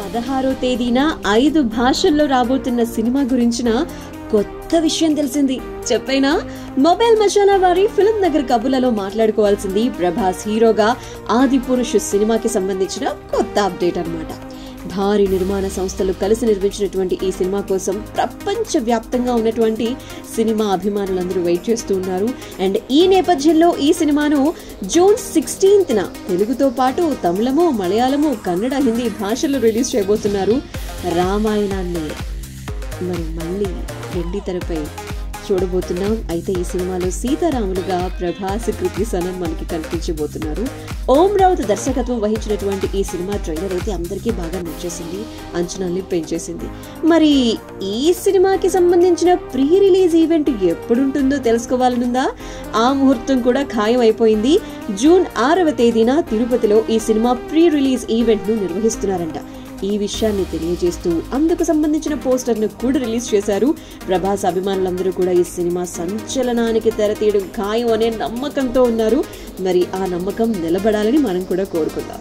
పదహారో తేదీన ఐదు భాషల్లో రాబోతున్న సినిమా గురించిన కొత్త విషయం తెలిసింది చెప్పైనా మొబైల్ మసాలా వారి ఫిల్మ్ నగర్ కబుర్లలో మాట్లాడుకోవాల్సింది ప్రభాస్ హీరోగా ఆది పురుషు సినిమాకి సంబంధించిన కొత్త అప్డేట్ అన్నమాట భారీ నిర్మాణ సంస్థలు కలిసి నిర్మించినటువంటి ఈ సినిమా కోసం ప్రపంచ వ్యాప్తంగా ఉన్నటువంటి సినిమా అభిమానులందరూ వెయిట్ చేస్తూ ఉన్నారు అండ్ ఈ నేపథ్యంలో ఈ సినిమాను జూన్ సిక్స్టీన్త్న తెలుగుతో పాటు తమిళము మలయాళము కన్నడ హిందీ భాషల్లో రిలీజ్ చేయబోతున్నారు రామాయణాన్ని మరి మళ్ళీ వెండి తెరపై చూడబోతున్నాం అయితే ఈ సినిమాలో సీతారాములుగా ప్రభాస్ కృతి సనన్ మనకి కనిపించబోతున్నారు ఓం రావుత్ దర్శకత్వం వహించినటువంటి ఈ సినిమా ట్రైలర్ అయితే అందరికీ బాగా నచ్చేసింది అంచనాల్ని పెంచేసింది మరి ఈ సినిమాకి సంబంధించిన ప్రీ రిలీజ్ ఈవెంట్ ఎప్పుడుంటుందో తెలుసుకోవాలనుందా ఆ ముహూర్తం కూడా ఖాయం అయిపోయింది జూన్ ఆరవ తేదీన తిరుపతిలో ఈ సినిమా ప్రీ రిలీజ్ ఈవెంట్ ను నిర్వహిస్తున్నారంట ఈ విషయాన్ని తెలియజేస్తూ అందుకు సంబంధించిన పోస్టర్ ను కూడా రిలీజ్ చేశారు ప్రభాస్ అభిమానులందరూ కూడా ఈ సినిమా సంచలనానికి తెరతీయడం ఖాయం అనే నమ్మకంతో ఉన్నారు మరి ఆ నమ్మకం నిలబడాలని మనం కూడా కోరుకుందాం